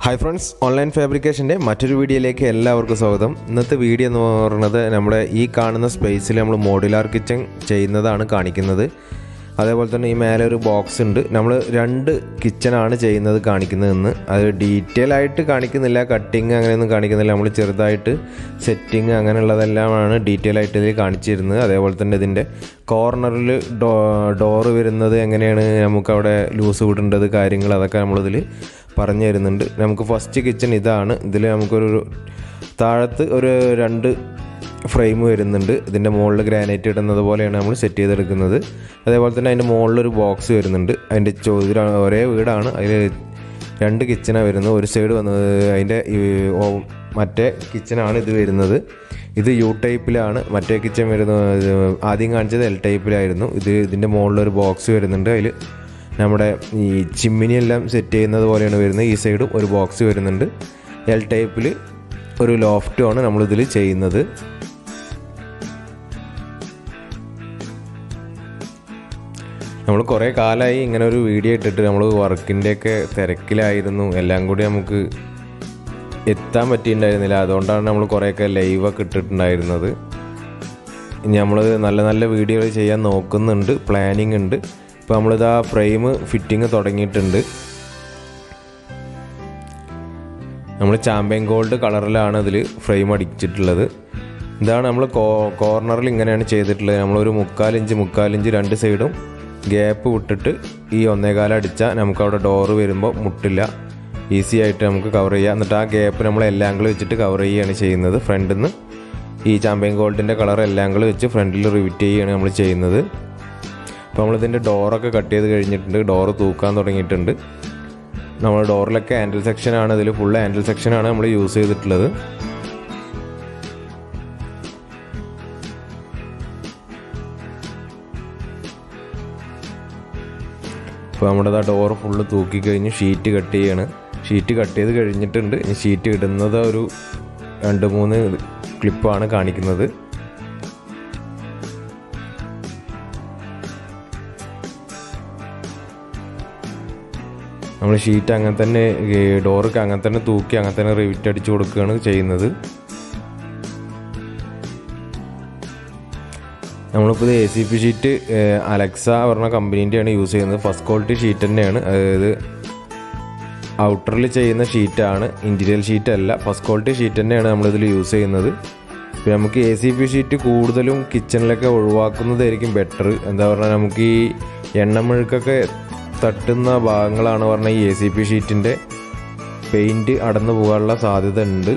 hi friends online ഫാബ്രിക്കേഷൻ്റെ മറ്റൊരു വീഡിയോയിലേക്ക് എല്ലാവർക്കും സ്വാഗതം ഇന്നത്തെ വീഡിയോ എന്ന് പറയുന്നത് നമ്മുടെ ഈ കാണുന്ന സ്പേസിൽ നമ്മൾ മോഡുലാർ കിച്ചൺ ചെയ്യുന്നതാണ് കാണിക്കുന്നത് അതേപോലെ തന്നെ ഈ മേലെ ഒരു ബോക്സ് ഉണ്ട് നമ്മൾ രണ്ട് കിച്ചണാണ് ചെയ്യുന്നത് കാണിക്കുന്നതെന്ന് അത് ഡീറ്റെയിൽ ആയിട്ട് കാണിക്കുന്നില്ല കട്ടിങ് അങ്ങനെയൊന്നും കാണിക്കുന്നില്ല നമ്മൾ ചെറുതായിട്ട് സെറ്റിങ് അങ്ങനെയുള്ളതെല്ലാമാണ് ഡീറ്റെയിൽ ആയിട്ട് ഇതിൽ കാണിച്ചിരുന്നത് അതേപോലെ തന്നെ ഇതിൻ്റെ കോർണറിൽ ഡോ ഡോറ് വരുന്നത് എങ്ങനെയാണ് നമുക്കവിടെ ലൂസ് വിടേണ്ടത് കാര്യങ്ങൾ അതൊക്കെ നമ്മളിതിൽ പറഞ്ഞു തരുന്നുണ്ട് നമുക്ക് ഫസ്റ്റ് കിച്ചൺ ഇതാണ് ഇതിൽ നമുക്കൊരു താഴത്ത് ഒരു രണ്ട് ഫ്രെയിം വരുന്നുണ്ട് ഇതിൻ്റെ മുകളിൽ ഗ്രാനൈറ്റ് ഇടുന്നത് പോലെയാണ് നമ്മൾ സെറ്റ് ചെയ്തെടുക്കുന്നത് അതേപോലെ തന്നെ അതിൻ്റെ മുകളിലൊരു ബോക്സ് വരുന്നുണ്ട് അതിൻ്റെ ചോദ്യ ഒരേ വീടാണ് അതിൽ രണ്ട് കിച്ചണാണ് വരുന്നത് ഒരു സൈഡ് വന്നത് അതിൻ്റെ ഈ ഓ- മറ്റേ കിച്ചണാണ് ഇത് വരുന്നത് ഇത് യു ടൈപ്പിലാണ് മറ്റേ കിച്ചൺ വരുന്നത് ആദ്യം കാണിച്ചത് എൽ ടൈപ്പിലായിരുന്നു ഇത് ഇതിൻ്റെ മുകളിലൊരു ബോക്സ് വരുന്നുണ്ട് അതിൽ നമ്മുടെ ഈ ചിമ്മിനി എല്ലാം സെറ്റ് ചെയ്യുന്നത് പോലെയാണ് വരുന്നത് ഈ സൈഡും ഒരു ബോക്സ് വരുന്നുണ്ട് എൽ ടൈപ്പിൽ ഒരു ലോഫ്റ്റുമാണ് നമ്മളിതിൽ ചെയ്യുന്നത് നമ്മൾ കുറേ കാലമായി ഇങ്ങനെ ഒരു വീഡിയോ ഇട്ടിട്ട് നമ്മൾ വർക്കിൻ്റെയൊക്കെ തിരക്കിലായിരുന്നു എല്ലാം കൂടി നമുക്ക് എത്താൻ പറ്റിയിട്ടുണ്ടായിരുന്നില്ല അതുകൊണ്ടാണ് നമ്മൾ കുറേയൊക്കെ ലൈവൊക്കെ ഇട്ടിട്ടുണ്ടായിരുന്നത് ഇനി നമ്മൾ നല്ല നല്ല വീഡിയോകൾ ചെയ്യാൻ നോക്കുന്നുണ്ട് പ്ലാനിങ് ഉണ്ട് ഇപ്പോൾ നമ്മളിതാ ഫ്രെയിം ഫിറ്റിങ് തുടങ്ങിയിട്ടുണ്ട് നമ്മൾ ചാമ്പ്യൻ ഗോൾഡ് കളറിലാണ് ഇതിൽ ഫ്രെയിം അടിച്ചിട്ടുള്ളത് ഇതാണ് നമ്മൾ കോ കോർണറിൽ ഇങ്ങനെയാണ് ചെയ്തിട്ടുള്ളത് നമ്മളൊരു മുക്കാലിഞ്ച് മുക്കാലിഞ്ച് രണ്ട് സൈഡും ഗ്യാപ്പ് വിട്ടിട്ട് ഈ ഒന്നേകാലം അടിച്ചാൽ നമുക്ക് അവിടെ ഡോറ് വരുമ്പോൾ മുട്ടില്ല ഈസി ആയിട്ട് നമുക്ക് കവർ ചെയ്യാം എന്നിട്ട് ആ ഗ്യാപ്പ് നമ്മൾ എല്ലാ ആംഗിൾ വെച്ചിട്ട് കവർ ചെയ്യുകയാണ് ചെയ്യുന്നത് ഫ്രണ്ടിൽ നിന്ന് ഈ ചാമ്പ്യൻ ഗോൾഡിൻ്റെ കളർ എല്ലാ ആംഗിൾ വെച്ച് ഫ്രണ്ടിൽ റിവിറ്റ് ചെയ്യുകയാണ് നമ്മൾ ചെയ്യുന്നത് അപ്പോൾ നമ്മളിതിൻ്റെ ഡോറൊക്കെ കട്ട് ചെയ്ത് കഴിഞ്ഞിട്ടുണ്ട് ഡോറ് തൂക്കാൻ തുടങ്ങിയിട്ടുണ്ട് നമ്മൾ ഡോറിലൊക്കെ ഹാൻഡിൽ സെക്ഷനാണ് ഇതിൽ ഫുൾ ഹാൻഡിൽ സെക്ഷനാണ് നമ്മൾ യൂസ് ചെയ്തിട്ടുള്ളത് ഇപ്പോൾ നമ്മുടെ ആ ഡോർ ഫുള്ള് തൂക്കി കഴിഞ്ഞ് ഷീറ്റ് കട്ട് ചെയ്യാണ് ഷീറ്റ് കട്ട് ചെയ്ത് കഴിഞ്ഞിട്ടുണ്ട് ഇനി ഷീറ്റ് ഇടുന്നത് ഒരു രണ്ട് മൂന്ന് ക്ലിപ്പാണ് കാണിക്കുന്നത് നമ്മൾ ഷീറ്റ് അങ്ങനെ തന്നെ ഡോർക്ക് അങ്ങനെ തന്നെ തൂക്കി അങ്ങനെ തന്നെ റിവിറ്റ് അടിച്ചു കൊടുക്കുകയാണ് ചെയ്യുന്നത് നമ്മളിപ്പോൾ ഇത് A C P sheet Alexa പറഞ്ഞ കമ്പനീൻ്റെയാണ് യൂസ് ചെയ്യുന്നത് ഫസ്റ്റ് ക്വാളിറ്റി ഷീറ്റ് തന്നെയാണ് അതായത് ഔട്ടറിൽ ചെയ്യുന്ന ഷീറ്റാണ് ഇൻറ്റീരിയൽ ഷീറ്റ് അല്ല ഫസ്റ്റ് ക്വാളിറ്റി ഷീറ്റ് തന്നെയാണ് നമ്മളിതിൽ യൂസ് ചെയ്യുന്നത് പിന്നെ നമുക്ക് എ സി പി ഷീറ്റ് കൂടുതലും കിച്ചണിലൊക്കെ ഒഴിവാക്കുന്നതായിരിക്കും ബെറ്റർ എന്താ പറഞ്ഞാൽ നമുക്ക് ഈ എണ്ണമെഴുക്കൊക്കെ തട്ടുന്ന ഭാഗങ്ങളാണ് പറഞ്ഞാൽ ഈ എ സി പി ഷീറ്റിൻ്റെ പെയിൻറ്റ് അടന്നു പോകാനുള്ള സാധ്യത ഉണ്ട്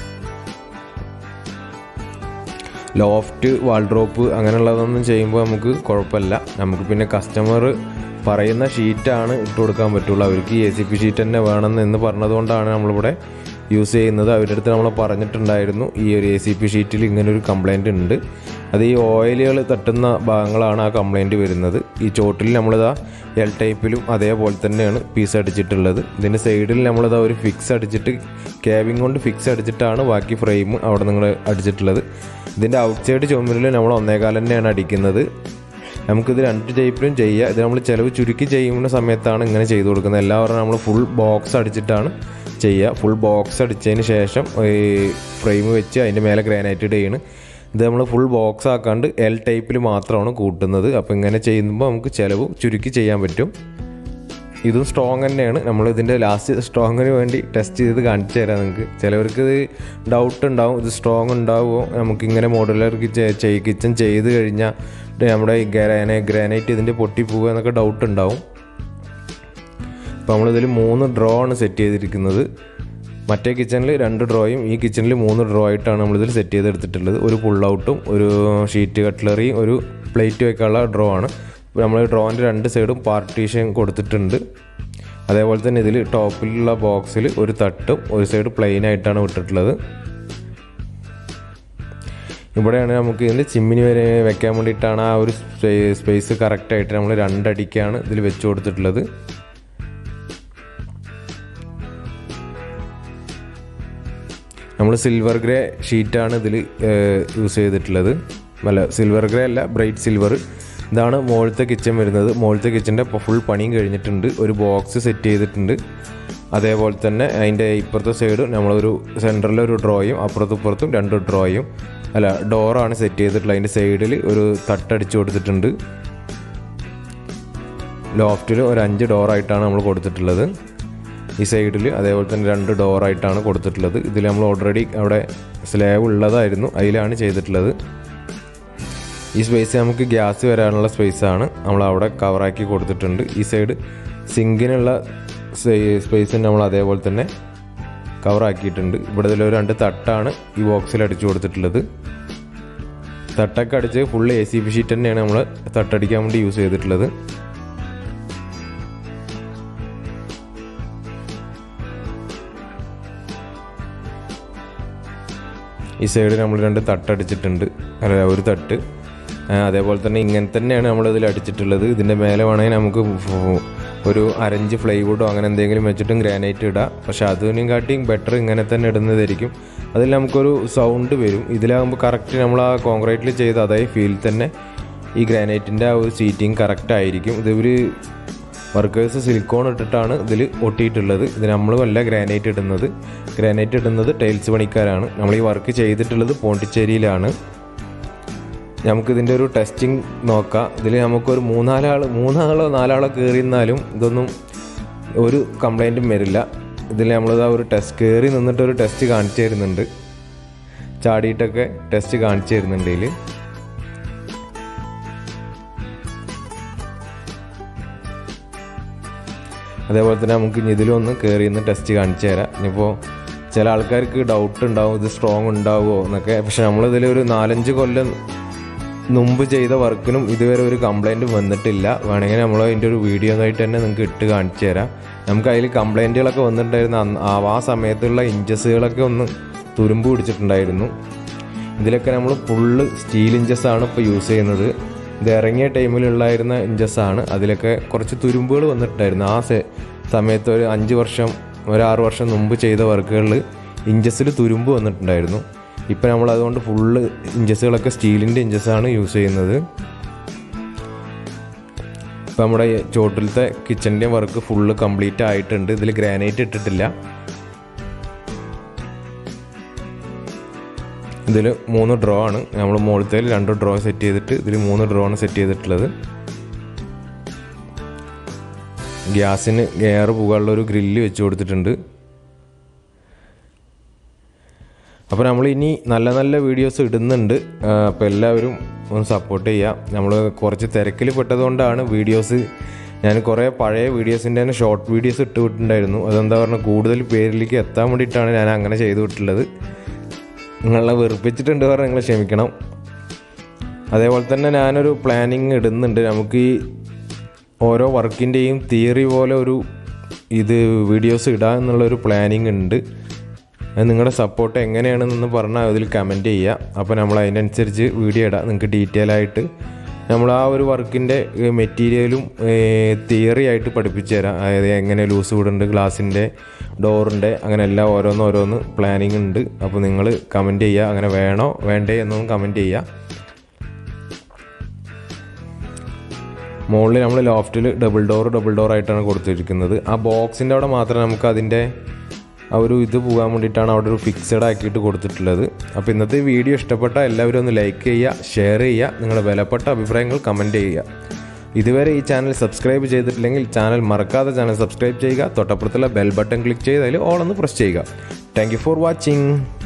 ലോഫ്റ്റ് വാൾഡ്രോപ്പ് അങ്ങനെയുള്ളതൊന്നും ചെയ്യുമ്പോൾ നമുക്ക് കുഴപ്പമില്ല നമുക്ക് പിന്നെ കസ്റ്റമർ പറയുന്ന ഷീറ്റാണ് ഇട്ട് കൊടുക്കാൻ പറ്റുള്ളൂ അവർക്ക് ഈ എ സി പി ഷീറ്റ് തന്നെ വേണമെന്ന് എന്ന് പറഞ്ഞതുകൊണ്ടാണ് നമ്മളിവിടെ യൂസ് ചെയ്യുന്നത് അവരുടെ അടുത്ത് നമ്മൾ പറഞ്ഞിട്ടുണ്ടായിരുന്നു ഈ ഒരു എ സി പി ഷീറ്റിൽ ഇങ്ങനെ ഒരു കംപ്ലൈൻറ്റ് ഉണ്ട് അത് ഈ ഓയിലുകൾ തട്ടുന്ന ഭാഗങ്ങളാണ് ആ കംപ്ലൈൻറ്റ് വരുന്നത് ഈ ചോട്ടിൽ നമ്മളിതാ എൽ ടൈപ്പിലും അതേപോലെ തന്നെയാണ് പീസ് അടിച്ചിട്ടുള്ളത് ഇതിൻ്റെ സൈഡിൽ നമ്മളിതാ ഒരു ഫിക്സ് അടിച്ചിട്ട് ക്യാബിങ് കൊണ്ട് ഫിക്സ് അടിച്ചിട്ടാണ് ബാക്കി ഫ്രെയിം അവിടെ നിങ്ങൾ അടിച്ചിട്ടുള്ളത് ഇതിൻ്റെ ഔട്ട് സൈഡ് ചുമരിൽ നമ്മൾ ഒന്നേകാൽ തന്നെയാണ് അടിക്കുന്നത് നമുക്കിത് രണ്ട് ടൈപ്പിലും ചെയ്യാം ഇത് നമ്മൾ ചിലവ് ചുരുക്കി ചെയ്യുന്ന സമയത്താണ് ഇങ്ങനെ ചെയ്തു കൊടുക്കുന്നത് എല്ലാവരും നമ്മൾ ഫുൾ ബോക്സ് അടിച്ചിട്ടാണ് ചെയ്യുക ഫുൾ ബോക്സ് അടിച്ചതിന് ശേഷം ഈ ഫ്രെയിം വെച്ച് അതിൻ്റെ മേലെ ഗ്രാനൈറ്റ് ചെയ്യാണ് ഇത് നമ്മൾ ഫുൾ ബോക്സ് ആക്കാണ്ട് എൽ ടൈപ്പിൽ മാത്രമാണ് കൂട്ടുന്നത് അപ്പോൾ ഇങ്ങനെ ചെയ്യുമ്പോൾ നമുക്ക് ചിലവ് ചുരുക്കി ചെയ്യാൻ പറ്റും ഇതും സ്ട്രോങ് തന്നെയാണ് നമ്മൾ ഇതിൻ്റെ ലാസ്റ്റ് സ്ട്രോങ്ങിന് വേണ്ടി ടെസ്റ്റ് ചെയ്ത് കാണിച്ചു തരാം നിങ്ങൾക്ക് ചിലവർക്ക് ഇത് ഡൗട്ട് ഉണ്ടാവും ഇത് സ്ട്രോങ് ഉണ്ടാവുമോ നമുക്കിങ്ങനെ മോഡുലർ കിച്ചൺ ചെയ്ത് കഴിഞ്ഞാൽ നമ്മുടെ ഈ ഗ്രാന ഗ്രാനൈറ്റ് ഇതിൻ്റെ പൊട്ടിപ്പോവുക എന്നൊക്കെ ഡൗട്ട് ഉണ്ടാവും അപ്പോൾ നമ്മളിതിൽ മൂന്ന് ഡ്രോ ആണ് സെറ്റ് ചെയ്തിരിക്കുന്നത് മറ്റേ കിച്ചണിൽ രണ്ട് ഡ്രോയും ഈ കിച്ചണിൽ മൂന്ന് ഡ്രോ ആയിട്ടാണ് നമ്മളിതിൽ സെറ്റ് ചെയ്തെടുത്തിട്ടുള്ളത് ഒരു പുൾ ഔട്ടും ഒരു ഷീറ്റ് കട്ട്ലറിയും ഒരു പ്ലേറ്റ് വെക്കാനുള്ള ഡ്രോ ആണ് ഇപ്പോൾ നമ്മൾ ഡ്രോൻ്റെ രണ്ട് സൈഡും പാർട്ടീഷൻ കൊടുത്തിട്ടുണ്ട് അതേപോലെ തന്നെ ഇതിൽ ടോപ്പിലുള്ള ബോക്സിൽ ഒരു തട്ടും ഒരു സൈഡ് പ്ലെയിൻ ആയിട്ടാണ് വിട്ടിട്ടുള്ളത് ഇവിടെയാണ് നമുക്ക് ഇതിൻ്റെ ചിമ്മിനി വരെ വെക്കാൻ വേണ്ടിയിട്ടാണ് ആ ഒരു സ്പേസ് കറക്റ്റായിട്ട് നമ്മൾ രണ്ടടിക്കാണ് ഇതിൽ വെച്ച് കൊടുത്തിട്ടുള്ളത് നമ്മൾ സിൽവർ ഗ്രേ ഷീറ്റാണ് ഇതിൽ യൂസ് ചെയ്തിട്ടുള്ളത് അല്ല സിൽവർ ഗ്രേ അല്ല ബ്രൈറ്റ് സിൽവർ ഇതാണ് മുകളിലത്തെ കിച്ചൺ വരുന്നത് മുകളിലത്തെ കിച്ചൻ്റെ ഫുൾ പണിയും കഴിഞ്ഞിട്ടുണ്ട് ഒരു ബോക്സ് സെറ്റ് ചെയ്തിട്ടുണ്ട് അതേപോലെ തന്നെ അതിൻ്റെ ഇപ്പുറത്തെ സൈഡ് നമ്മളൊരു സെൻറ്ററിലൊരു ഡ്രോയും അപ്പുറത്തും ഇപ്പുറത്തും രണ്ട് ഡ്രോയും അല്ല ഡോറാണ് സെറ്റ് ചെയ്തിട്ടുള്ളത് അതിൻ്റെ സൈഡിൽ ഒരു തട്ടടിച്ച് കൊടുത്തിട്ടുണ്ട് ലോഫ്റ്റിൽ ഒരു അഞ്ച് ഡോറായിട്ടാണ് നമ്മൾ കൊടുത്തിട്ടുള്ളത് ഈ സൈഡിൽ അതേപോലെ തന്നെ രണ്ട് ഡോറായിട്ടാണ് കൊടുത്തിട്ടുള്ളത് ഇതിൽ നമ്മൾ ഓൾറെഡി അവിടെ സ്ലാബ് ഉള്ളതായിരുന്നു അതിലാണ് ചെയ്തിട്ടുള്ളത് ഈ സ്പേസ് നമുക്ക് ഗ്യാസ് വരാനുള്ള സ്പേസാണ് നമ്മൾ അവിടെ കവറാക്കി കൊടുത്തിട്ടുണ്ട് ഈ സൈഡ് സിങ്കിനുള്ള സ്പേസ് നമ്മൾ അതേപോലെ തന്നെ കവറാക്കിയിട്ടുണ്ട് ഇവിടെ ഇതിൽ ഒരു രണ്ട് തട്ടാണ് ഈ ബോക്സിൽ അടിച്ചു കൊടുത്തിട്ടുള്ളത് തട്ടൊക്കെ അടിച്ച് full A C P sheet തന്നെയാണ് നമ്മൾ തട്ടടിക്കാൻ വേണ്ടി യൂസ് ചെയ്തിട്ടുള്ളത് ഈ സൈഡ് നമ്മൾ രണ്ട് തട്ടടിച്ചിട്ടുണ്ട് അല്ല ഒരു തട്ട് ആ, അതേപോലെ തന്നെ ഇങ്ങനെ തന്നെയാണ് നമ്മൾ ഇതിൽ അടിച്ചിട്ടുള്ളത് ഇതിൻ്റെ മേലെ വേണമെങ്കിൽ നമുക്ക് ഫു- ഒരു അരഞ്ച് ഫ്ലൈവുഡോ അങ്ങനെ എന്തെങ്കിലും വെച്ചിട്ടും ഗ്രാനൈറ്റ് ഇടാം പക്ഷെ അതിനും കാട്ടിയും ബെറ്റർ ഇങ്ങനെ തന്നെ ഇടുന്നതായിരിക്കും അതിൽ നമുക്കൊരു സൗണ്ട് വരും ഇതിലാകുമ്പോൾ കറക്റ്റ് നമ്മൾ ആ കോൺക്രീറ്റിൽ ചെയ്ത അതേ ഫീൽ തന്നെ ഈ ഗ്രാനൈറ്റിൻ്റെ ആ ഒരു സീറ്റിംഗ് കറക്റ്റ് ആയിരിക്കും ഇത് ഒരു വർക്കേഴ്സ് സിലിക്കോൺ ഇട്ടിട്ടാണ് ഇതിൽ ഒട്ടിയിട്ടുള്ളത് ഇത് നമ്മളും അല്ല ഗ്രാനൈറ്റ് ഇടുന്നത് ഗ്രാനൈറ്റ് ഇടുന്നത് ടൈൽസ് പണിക്കാരാണ് നമ്മൾ ഈ വർക്ക് ചെയ്തിട്ടുള്ളത് പോണ്ടിച്ചേരിയിലാണ് നമുക്കിതിൻ്റെ ഒരു ടെസ്റ്റിംഗ് നോക്കാം ഇതിൽ നമുക്കൊരു മൂന്നാലാൾ മൂന്നാളോ നാലാളോ കയറിയിരുന്നാലും ഇതൊന്നും ഒരു കംപ്ലൈൻറ്റും വരില്ല ഇതിൽ നമ്മളിതാ ഒരു ടെസ്റ്റ് കയറി നിന്നിട്ട് ഒരു ടെസ്റ്റ് കാണിച്ചു തരുന്നുണ്ട് ചാടിയിട്ടൊക്കെ ടെസ്റ്റ് കാണിച്ചു തരുന്നുണ്ട് ഇതിൽ അതേപോലെ തന്നെ നമുക്ക് ഇനി ഇതിലൊന്ന് കയറി നിന്ന് ടെസ്റ്റ് കാണിച്ചു തരാം ഇനിയിപ്പോൾ ചില ആൾക്കാർക്ക് ഡൗട്ട് ഉണ്ടാവും ഇത് സ്ട്രോങ് ഉണ്ടാവുമോ എന്നൊക്കെ പക്ഷെ നമ്മളിതിൽ ഒരു നാലഞ്ച് കൊല്ലം മുമ്പ് ചെയ്ത വർക്കിനും ഇതുവരെ ഒരു കംപ്ലൈൻറ്റും വന്നിട്ടില്ല വേണമെങ്കിൽ നമ്മൾ അതിൻ്റെ ഒരു വീഡിയോ ആയിട്ട് തന്നെ നിങ്ങൾക്ക് ഇട്ട് കാണിച്ചു തരാം നമുക്ക് അതിൽ കംപ്ലൈൻറ്റുകളൊക്കെ വന്നിട്ടുണ്ടായിരുന്ന അന്ന് ആ ആ സമയത്തുള്ള ഇഞ്ചസുകളൊക്കെ ഒന്ന് തുരുമ്പ് പിടിച്ചിട്ടുണ്ടായിരുന്നു ഇതിലൊക്കെ നമ്മൾ ഫുള്ള് സ്റ്റീൽ ഇഞ്ചസ് ആണ് ഇപ്പോൾ യൂസ് ചെയ്യുന്നത് ഇത് ഇറങ്ങിയ ടൈമിലുള്ളായിരുന്ന ഇഞ്ചസ് ആണ് അതിലൊക്കെ കുറച്ച് തുരുമ്പുകൾ വന്നിട്ടുണ്ടായിരുന്നു ആ സെ- സമയത്ത് ഒരു അഞ്ച് വർഷം ഒരു ആറ് വർഷം മുമ്പ് ചെയ്ത വർക്കുകളിൽ ഇഞ്ചസിൽ തുരുമ്പ് വന്നിട്ടുണ്ടായിരുന്നു ഇപ്പം നമ്മൾ അതുകൊണ്ട് ഫുള്ള് ഇഞ്ചസുകളൊക്കെ സ്റ്റീലിൻ്റെ ഇഞ്ചസാണ് യൂസ് ചെയ്യുന്നത് ഇപ്പം നമ്മുടെ ഈ ചോട്ടിലത്തെ കിച്ചൻ്റെ വർക്ക് ഫുള്ള് കംപ്ലീറ്റ് ആയിട്ടുണ്ട് ഇതിൽ ഗ്രാനൈറ്റ് ഇട്ടിട്ടില്ല ഇതിൽ മൂന്ന് ഡ്രോ ആണ് നമ്മൾ മുകളിലത്തെ രണ്ട് ഡ്രോ സെറ്റ് ചെയ്തിട്ട് ഇതിൽ മൂന്ന് ഡ്രോ ആണ് സെറ്റ് ചെയ്തിട്ടുള്ളത് ഗ്യാസിന് എയർ പോകാനുള്ള ഒരു ഗ്രില്ല് വെച്ച് കൊടുത്തിട്ടുണ്ട് അപ്പോൾ നമ്മൾ ഇനി നല്ല നല്ല വീഡിയോസ് ഇടുന്നുണ്ട് അപ്പോൾ എല്ലാവരും ഒന്ന് സപ്പോർട്ട് ചെയ്യുക നമ്മൾ കുറച്ച് തിരക്കിൽ പെട്ടതുകൊണ്ടാണ് വീഡിയോസ് ഞാൻ കുറേ പഴയ വീഡിയോസിൻ്റെ തന്നെ ഷോർട്ട് വീഡിയോസ് ഇട്ട് വിട്ടിട്ടുണ്ടായിരുന്നു അതെന്താ പറഞ്ഞാൽ കൂടുതൽ പേരിലേക്ക് എത്താൻ വേണ്ടിയിട്ടാണ് ഞാൻ അങ്ങനെ ചെയ്തു വിട്ടിട്ടുള്ളത് നിങ്ങളെ വെറുപ്പിച്ചിട്ടുണ്ട് പറഞ്ഞാൽ നിങ്ങൾ ക്ഷമിക്കണം അതേപോലെ തന്നെ ഞാനൊരു പ്ലാനിങ് ഇടുന്നുണ്ട് നമുക്ക് ഈ ഓരോ വർക്കിൻ്റെയും തിയറി പോലെ ഒരു ഇത് വീഡിയോസ് ഇടാം എന്നുള്ളൊരു പ്ലാനിങ് ഉണ്ട് അത് നിങ്ങളുടെ സപ്പോർട്ട് എങ്ങനെയാണെന്നൊന്ന് പറഞ്ഞാൽ അതിൽ കമൻറ്റ് ചെയ്യുക അപ്പോൾ നമ്മൾ അതിനനുസരിച്ച് വീഡിയോ ഇടാം നിങ്ങൾക്ക് ഡീറ്റെയിൽ ആയിട്ട് നമ്മൾ ആ ഒരു വർക്കിൻ്റെ മെറ്റീരിയലും തിയറി ആയിട്ട് പഠിപ്പിച്ചു തരാം അതായത് എങ്ങനെ ലൂസ് വിടുന്നുണ്ട് ഗ്ലാസിൻ്റെ ഡോറിൻ്റെ അങ്ങനെ എല്ലാം ഓരോന്ന് ഓരോന്ന് പ്ലാനിങ് ഉണ്ട് അപ്പോൾ നിങ്ങൾ കമൻറ്റ് ചെയ്യുക അങ്ങനെ വേണോ വേണ്ടേ എന്നൊന്നും കമൻറ്റ് ചെയ്യുക മുകളിൽ നമ്മൾ ലോഫ്റ്റിൽ ഡബിൾ ഡോർ ഡബിൾ ഡോർ ആയിട്ടാണ് കൊടുത്തിരിക്കുന്നത് ആ ബോക്സിൻ്റെ അവിടെ മാത്രമേ നമുക്ക് അതിൻ്റെ ആ ഒരു ഇത് പോകാൻ വേണ്ടിയിട്ടാണ് അവിടെ ഒരു ഫിക്സഡ് ആക്കിയിട്ട് കൊടുത്തിട്ടുള്ളത് അപ്പോൾ ഇന്നത്തെ വീഡിയോ ഇഷ്ടപ്പെട്ട എല്ലാവരും ഒന്ന് ലൈക്ക് ചെയ്യുക ഷെയർ ചെയ്യുക നിങ്ങളുടെ വിലപ്പെട്ട അഭിപ്രായങ്ങൾ കമൻറ്റ് ചെയ്യുക ഇതുവരെ ഈ ചാനൽ സബ്സ്ക്രൈബ് ചെയ്തിട്ടില്ലെങ്കിൽ ചാനൽ മറക്കാതെ ചാനൽ സബ്സ്ക്രൈബ് ചെയ്യുക തൊട്ടപ്പുറത്തുള്ള ബെൽ ബട്ടൺ ക്ലിക്ക് ചെയ്ത് അതിൽ ഓൾ ഒന്ന് പ്രസ് ചെയ്യുക താങ്ക് യു ഫോർ വാച്ചിങ്